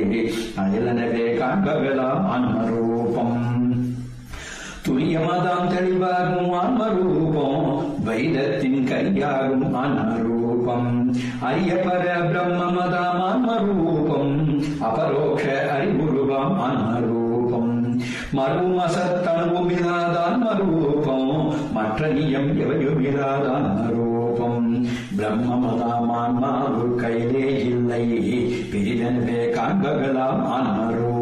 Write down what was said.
அயலனவே காண்பகலாம் ஆன்மரூபம் துரியமதாம் தெளிவாகும் ஆன்மரூபம் வைரத்தின் கையாகும் ஆன்மரூபம் அரியபர பிரம்மமதாம் ஆன்மரூபம் அபரோக்ஷ அறிவுருவாம் ஆன்மரூபம் மறுவும் அசத்தனவும் இல்லாத ஆன்மரூபம் மற்ற நியம் எவையுமில்லாத ஆன்மரூபம் பிரம்மமதாம் ஆன்மாவு கையிலே இல்லை பிரிதனவே காண்பகலாம் ஆன்மரூபம்